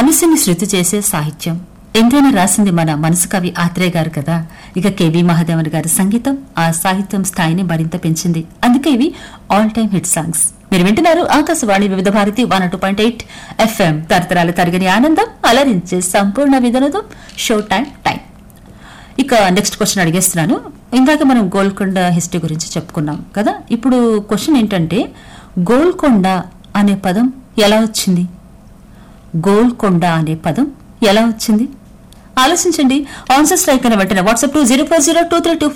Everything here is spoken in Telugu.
మనసుని శృతి చేసే సాహిత్యం ఎంతైనా రాసింది మన మనసు కవి ఆత్రేయ గారు కదా ఇక కేవి మహాదేవన్ గారి సంగీతం ఆ సాహిత్యం స్థాయిని మరింత పెంచింది అందుకే ఇవి ఆల్ టైమ్ హిట్ సాంగ్స్ మీరు వింటున్నారు Akashvani Vividh Bharati one two point eight FM తరతరాల తరగని ఆనందం అలరించే సంపూర్ణ విధనదం షో టైం టైం ఇక నెక్స్ట్ క్వశ్చన్ అడిగేస్తున్నాను ఇందాక మనం గోల్కొండ హిస్టరీ గురించి చెప్పుకున్నాం కదా ఇప్పుడు క్వశ్చన్ ఏంటంటే గోల్కొండ అనే పదం ఎలా వచ్చింది గోల్కొండ అనే పదం ఎలా వచ్చింది ఆలోచించండి ఆన్సర్ స్ట్రైక్ అని వెంటనే WhatsApp two zero four zero two three two